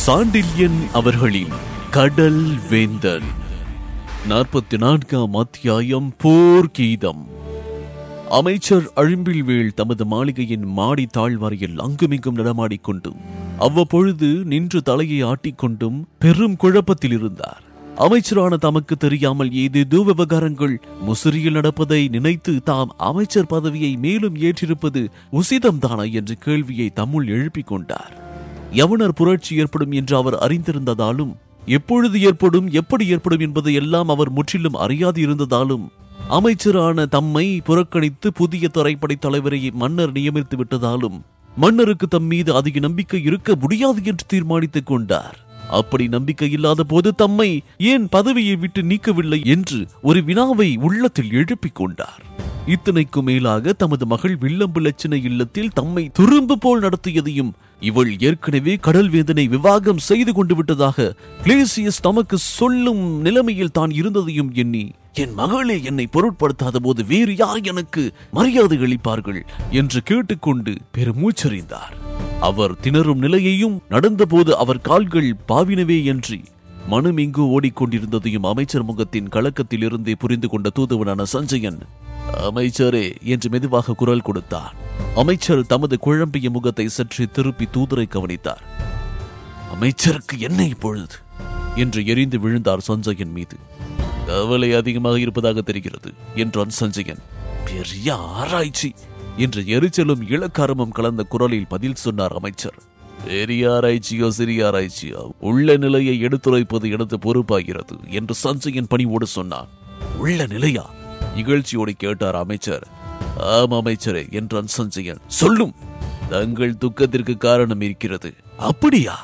சாண்டில்யன் அவர்களின் கடல் வேந்தன் நாற்பத்தி நான்காம் அத்தியாயம் போர் கீதம் அமைச்சர் அழிம்பில்வேள் தமது மாளிகையின் மாடி தாழ்வாரையில் அங்குமிங்கும் நடமாடிக்கொண்டும் அவ்வப்பொழுது நின்று தலையை ஆட்டிக்கொண்டும் பெரும் குழப்பத்தில் இருந்தார் அமைச்சரான தமக்கு தெரியாமல் ஏதேதோ விவகாரங்கள் முசிறியில் நடப்பதை நினைத்து தாம் அமைச்சர் பதவியை மேலும் ஏற்றிருப்பது உசிதம்தானா என்ற கேள்வியை தம்முள் எழுப்பிக் கொண்டார் யவனர் புரட்சி ஏற்படும் என்று அவர் அறிந்திருந்ததாலும் எப்பொழுது ஏற்படும் எப்படி ஏற்படும் என்பதை எல்லாம் அவர் முற்றிலும் அறியாது இருந்ததாலும் அமைச்சரான தம்மை புறக்கணித்து புதிய துறைப்படை தலைவரை மன்னர் நியமித்து விட்டதாலும் மன்னருக்கு தம் மீது அதிக நம்பிக்கை இருக்க முடியாது என்று தீர்மானித்துக் கொண்டார் அப்படி நம்பிக்கை இல்லாத போது தம்மை ஏன் பதவியை விட்டு நீக்கவில்லை என்று ஒரு வினாவை உள்ளத்தில் எழுப்பிக் கொண்டார் இத்தனைக்கு மேலாக தமது மகள் வில்லம்பு லட்சண இல்லத்தில் தம்மை துரும்பு போல் நடத்தியதையும் இவள் ஏற்கனவே கடல் வேதனை விவாகம் செய்து கொண்டு விட்டதாக கிளேசியஸ் தமக்கு சொல்லும் நிலைமையில் தான் இருந்ததையும் எண்ணி என் மகளே என்னை பொருட்படுத்தாத போது வேறு யார் எனக்கு மரியாதை அளிப்பார்கள் என்று கேட்டுக்கொண்டு பெருமூச்சறிந்தார் அவர் திணறும் நிலையையும் நடந்தபோது அவர் கால்கள் பாவினவே என்று மனம் இங்கு ஓடிக்கொண்டிருந்ததையும் அமைச்சர் முகத்தின் கலக்கத்தில் இருந்தே புரிந்து கொண்ட தூதுவனான சஞ்சயன் அமைச்சரே என்று மெதுவாக குரல் கொடுத்தார் அமைச்சர் தமது குழம்பிய முகத்தை சற்று திருப்பி தூதரை கவனித்தார் அமைச்சருக்கு என்ன இப்பொழுது என்று எரிந்து விழுந்தார் சஞ்சயன் மீது கவலை அதிகமாக இருப்பதாக தெரிகிறது என்றான் சஞ்சயன் பெரிய ஆராய்ச்சி என்று எரிச்சலும் இளக்காரமும் கலந்த குரலில் பதில் சொன்னார் அமைச்சர் பெரிய ஆராய்ச்சியோ சிறிய ஆராய்ச்சியோ உள்ள நிலையை எடுத்துரைப்பது எனது பொறுப்பாகிறது என்று சஞ்சயன் பணிவோடு சொன்னார் உள்ள நிலையா இகழ்ச்சியோடு கேட்டார் அமைச்சர் ஆம் அமைச்சரே என்றான் சஞ்சயன் சொல்லும் தங்கள் துக்கத்திற்கு காரணம் இருக்கிறது அப்படியா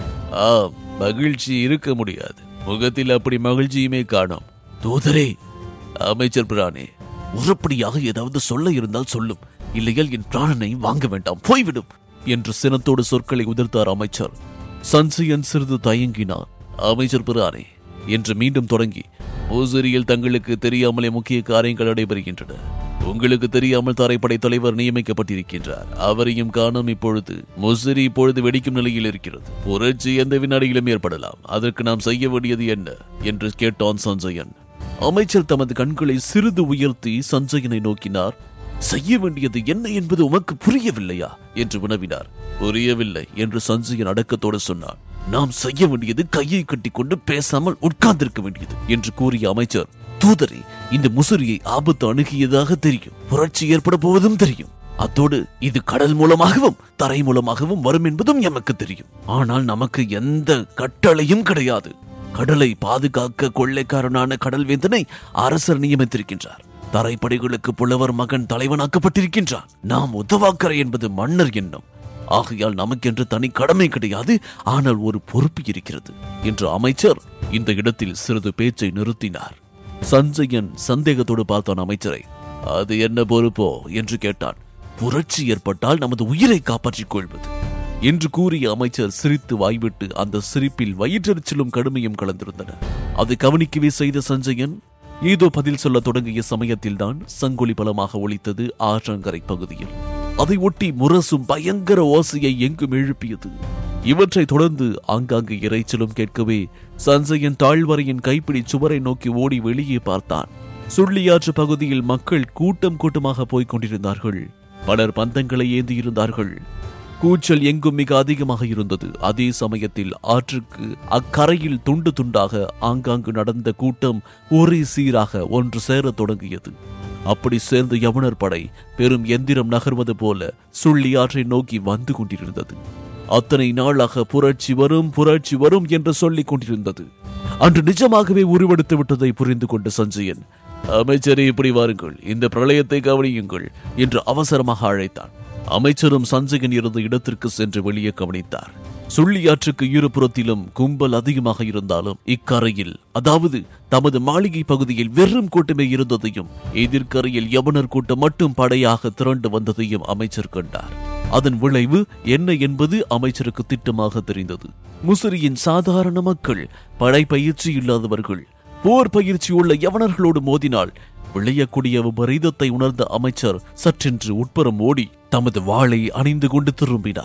ஆம் மகிழ்ச்சி இருக்க முடியாது முகத்தில் அப்படி மகிழ்ச்சியுமே காணோம் தூதரே அமைச்சர் பிரானே உருப்படியாக ஏதாவது சொல்ல இருந்தால் சொல்லும் இல்லையேல் என் பிராணனை வாங்க வேண்டாம் போய்விடும் என்று சினத்தோடு சொற்களை உதிர்த்தார் அமைச்சர் சஞ்சயன் சிறிது தயங்கினார் அமைச்சர் பிரானே என்று மீண்டும் தொடங்கி ஓசரியில் தங்களுக்கு தெரியாமலே முக்கிய காரியங்கள் நடைபெறுகின்றன உங்களுக்கு தெரியாமல் தரைப்படை தலைவர் நியமிக்கப்பட்டிருக்கின்றார் அவரையும் காணும் இப்பொழுது முசிறி இப்பொழுது வெடிக்கும் நிலையில் இருக்கிறது புரட்சி எந்த வினாடியிலும் ஏற்படலாம் அதற்கு நாம் செய்ய வேண்டியது என்ன என்று கேட்டான் சஞ்சயன் அமைச்சர் தமது கண்களை சிறிது உயர்த்தி சஞ்சயனை நோக்கினார் செய்ய வேண்டியது என்ன என்பது உமக்கு புரியவில்லையா என்று வினவினார் புரியவில்லை என்று சஞ்சயன் அடக்கத்தோடு சொன்னார் நாம் செய்ய வேண்டியது கையை கட்டிக்கொண்டு பேசாமல் உட்கார்ந்திருக்க வேண்டியது என்று கூறிய அமைச்சர் தூதரே இந்த முசிறியை ஆபத்து அணுகியதாக தெரியும் புரட்சி ஏற்பட போவதும் தெரியும் அத்தோடு இது கடல் மூலமாகவும் தரை மூலமாகவும் வரும் என்பதும் எமக்கு தெரியும் ஆனால் நமக்கு எந்த கட்டளையும் கிடையாது கடலை பாதுகாக்க கொள்ளைக்காரனான கடல் வேந்தனை அரசர் நியமித்திருக்கின்றார் தரைப்படைகளுக்கு புலவர் மகன் தலைவனாக்கப்பட்டிருக்கின்றான் நாம் உதவாக்கரை என்பது மன்னர் எண்ணம் ஆகையால் நமக்கென்று தனி கடமை கிடையாது ஆனால் ஒரு பொறுப்பு இருக்கிறது என்று அமைச்சர் இந்த இடத்தில் சிறிது பேச்சை நிறுத்தினார் சஞ்சயன் சந்தேகத்தோடு பார்த்தான் அமைச்சரை அது என்ன பொறுப்போ என்று கேட்டான் புரட்சி ஏற்பட்டால் நமது உயிரை காப்பாற்றிக் கொள்வது என்று கூறிய அமைச்சர் சிரித்து வாய்விட்டு அந்த சிரிப்பில் வயிற்றெரிச்சலும் கடுமையும் கலந்திருந்தன அதை கவனிக்கவே செய்த சஞ்சயன் ஏதோ பதில் சொல்ல தொடங்கிய சமயத்தில்தான் சங்கொலி பலமாக ஒலித்தது ஆற்றங்கரை பகுதியில் அதை ஒட்டி முரசும் பயங்கர ஓசையை எங்கும் எழுப்பியது இவற்றை தொடர்ந்து ஆங்காங்கு இறைச்சலும் கேட்கவே சஞ்சயன் தாழ்வரையின் கைப்பிடி சுவரை நோக்கி ஓடி வெளியே பார்த்தான் சுள்ளியாற்று பகுதியில் மக்கள் கூட்டம் கூட்டமாக போய்க் கொண்டிருந்தார்கள் பலர் பந்தங்களை ஏந்தியிருந்தார்கள் கூச்சல் எங்கும் மிக அதிகமாக இருந்தது அதே சமயத்தில் ஆற்றுக்கு அக்கரையில் துண்டு துண்டாக ஆங்காங்கு நடந்த கூட்டம் ஒரே சீராக ஒன்று சேரத் தொடங்கியது அப்படி சேர்ந்த யவனர் படை பெரும் எந்திரம் நகர்வது போல சுள்ளி ஆற்றை நோக்கி வந்து கொண்டிருந்தது அத்தனை நாளாக புரட்சி வரும் புரட்சி வரும் என்று சொல்லிக் கொண்டிருந்தது அன்று நிஜமாகவே உருவெடுத்து விட்டதை புரிந்து கொண்ட சஞ்சயன் அமைச்சரே இப்படி வாருங்கள் இந்த பிரளயத்தை கவனியுங்கள் என்று அவசரமாக அழைத்தான் அமைச்சரும் சஞ்சயன் இருந்த இடத்திற்கு சென்று வெளியே கவனித்தார் சுள்ளியாற்றுக்கு இருபுறத்திலும் கும்பல் அதிகமாக இருந்தாலும் இக்கரையில் அதாவது தமது மாளிகை பகுதியில் வெறும் கூட்டமே இருந்ததையும் எதிர்க்கரையில் யவனர் கூட்டம் மட்டும் படையாக திரண்டு வந்ததையும் அமைச்சர் கண்டார் அதன் விளைவு என்ன என்பது அமைச்சருக்கு திட்டமாக தெரிந்தது முசிறியின் சாதாரண மக்கள் படை பயிற்சி இல்லாதவர்கள் போர் பயிற்சி உள்ள யவனர்களோடு மோதினால் விளையக்கூடிய விபரீதத்தை உணர்ந்த அமைச்சர் சற்றென்று உட்புறம் ஓடி தமது வாளை அணிந்து கொண்டு திரும்பினார்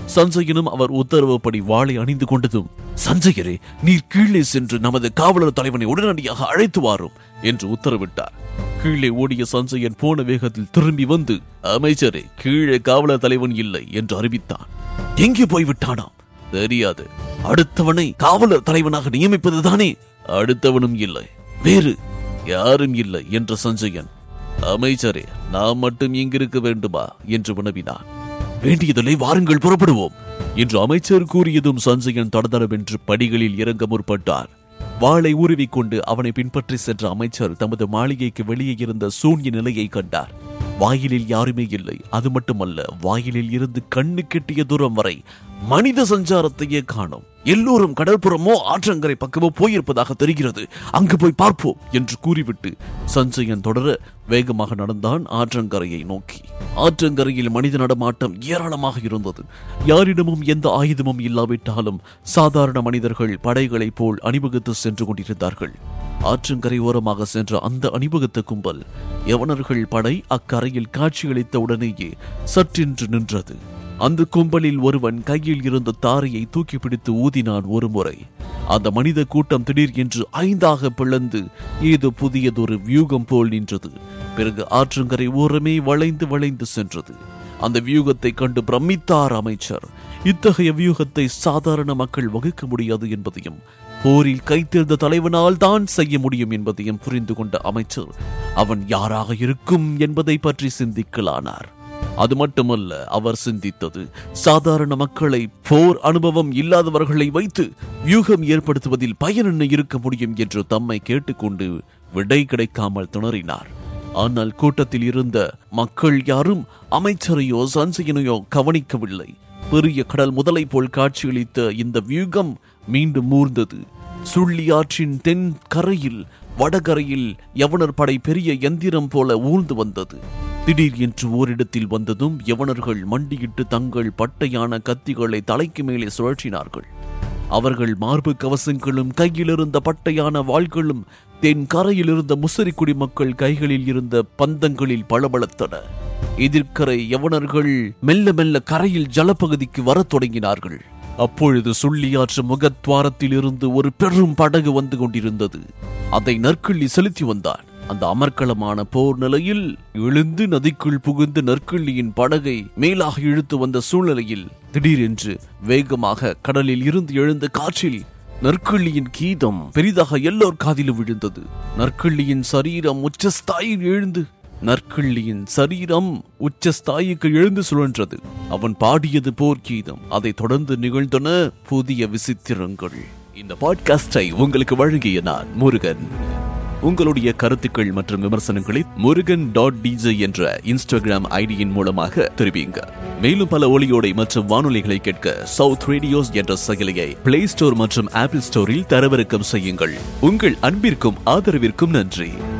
சஞ்சயனும் அவர் உத்தரவுப்படி வாளை அணிந்து கொண்டதும் சஞ்சயரே நீர் கீழே சென்று நமது காவலர் தலைவனை உடனடியாக அழைத்து வாரும் என்று உத்தரவிட்டார் கீழே ஓடிய சஞ்சயன் போன வேகத்தில் திரும்பி வந்து அமைச்சரே கீழே காவலர் தலைவன் இல்லை என்று அறிவித்தான் எங்கே போய்விட்டானாம் தெரியாது அடுத்தவனை காவலர் தலைவனாக நியமிப்பதுதானே அடுத்தவனும் இல்லை வேறு யாரும் இல்லை என்ற சஞ்சயன் அமைச்சரே நாம் மட்டும் இங்கிருக்க வேண்டுமா என்று வினவினான் வேண்டியதில்லை வாருங்கள் புறப்படுவோம் என்று அமைச்சர் கூறியதும் சஞ்சயன் தடதடவென்று படிகளில் இறங்க முற்பட்டார் வாளை உருவிக்கொண்டு அவனை பின்பற்றி சென்ற அமைச்சர் தமது மாளிகைக்கு வெளியே இருந்த சூன்ய நிலையை கண்டார் வாயிலில் யாருமே இல்லை அது மட்டுமல்ல வாயிலில் இருந்து கண்ணு கெட்டிய தூரம் வரை மனித சஞ்சாரத்தையே காணோம் எல்லோரும் கடற்புறமோ ஆற்றங்கரை பக்கமோ போயிருப்பதாக தெரிகிறது அங்கு போய் பார்ப்போம் என்று கூறிவிட்டு சஞ்சயன் தொடர வேகமாக நடந்தான் ஆற்றங்கரையை நோக்கி ஆற்றங்கரையில் மனித நடமாட்டம் ஏராளமாக இருந்தது யாரிடமும் எந்த ஆயுதமும் இல்லாவிட்டாலும் சாதாரண மனிதர்கள் படைகளைப் போல் அணிவகுத்து சென்று கொண்டிருந்தார்கள் ஆற்றங்கரை ஓரமாக சென்ற அந்த அணிவகுத்த கும்பல் யவனர்கள் படை அக்கரையில் காட்சியளித்த உடனேயே சற்றென்று நின்றது அந்த கும்பலில் ஒருவன் கையில் இருந்த தாரையை தூக்கி பிடித்து ஊதினான் ஒரு முறை அந்த மனித கூட்டம் திடீர் என்று ஐந்தாக பிளந்து ஏதோ புதியதொரு வியூகம் போல் நின்றது பிறகு ஆற்றங்கரை ஓரமே வளைந்து வளைந்து சென்றது அந்த வியூகத்தை கண்டு பிரமித்தார் அமைச்சர் இத்தகைய வியூகத்தை சாதாரண மக்கள் வகுக்க முடியாது என்பதையும் போரில் கைத்தேர்ந்த தலைவனால் தான் செய்ய முடியும் என்பதையும் புரிந்து கொண்ட அமைச்சர் அவன் யாராக இருக்கும் என்பதை பற்றி சிந்திக்கலானார் அது மட்டுமல்ல அவர் சிந்தித்தது சாதாரண மக்களை போர் அனுபவம் இல்லாதவர்களை வைத்து வியூகம் ஏற்படுத்துவதில் பயன் என்ன இருக்க முடியும் என்று தம்மை கேட்டுக்கொண்டு விடை கிடைக்காமல் திணறினார் ஆனால் கூட்டத்தில் இருந்த மக்கள் யாரும் அமைச்சரையோ சஞ்சயனையோ கவனிக்கவில்லை பெரிய கடல் முதலை போல் காட்சியளித்த இந்த வியூகம் மீண்டும் மூர்ந்தது சுள்ளியாற்றின் தென் கரையில் வடகரையில் யவனர் படை பெரிய எந்திரம் போல ஊர்ந்து வந்தது திடீர் என்று ஓரிடத்தில் வந்ததும் யவனர்கள் மண்டியிட்டு தங்கள் பட்டையான கத்திகளை தலைக்கு மேலே சுழற்றினார்கள் அவர்கள் மார்பு கவசங்களும் கையில் இருந்த பட்டையான வாள்களும் தென் கரையில் இருந்த முசரிக்குடி மக்கள் கைகளில் இருந்த பந்தங்களில் பளபளத்தன எதிர்க்கரை யவனர்கள் மெல்ல மெல்ல கரையில் ஜலப்பகுதிக்கு வரத் தொடங்கினார்கள் அப்பொழுது சுள்ளியாற்று முகத்வாரத்தில் இருந்து ஒரு பெரும் படகு வந்து கொண்டிருந்தது அதை நற்கிள்ளி செலுத்தி வந்தான் அந்த அமர்க்களமான போர் நிலையில் எழுந்து நதிக்குள் புகுந்து நற்கிள்ளியின் படகை மேலாக இழுத்து வந்த சூழ்நிலையில் திடீரென்று வேகமாக கடலில் இருந்து எழுந்த காற்றில் நற்கிள்ளியின் கீதம் பெரிதாக எல்லோர் காதிலும் விழுந்தது நற்கிள்ளியின் சரீரம் உச்சஸ்தாயில் எழுந்து நற்கிள்ளியின் சரீரம் உச்சஸ்தாயிக்கு எழுந்து சுழன்றது அவன் பாடியது போர் கீதம் அதைத் தொடர்ந்து நிகழ்ந்தன புதிய விசித்திரங்கள் இந்த பாட்காஸ்டை உங்களுக்கு வழங்கிய நான் முருகன் உங்களுடைய கருத்துக்கள் மற்றும் விமர்சனங்களை முருகன் டாட் டிஜே என்ற இன்ஸ்டாகிராம் ஐடியின் மூலமாக தெரிவிங்க மேலும் பல ஒளியோடை மற்றும் வானொலிகளை கேட்க சவுத் ரேடியோஸ் என்ற செயலியை பிளே ஸ்டோர் மற்றும் ஆப்பிள் ஸ்டோரில் தரவிறக்கம் செய்யுங்கள் உங்கள் அன்பிற்கும் ஆதரவிற்கும் நன்றி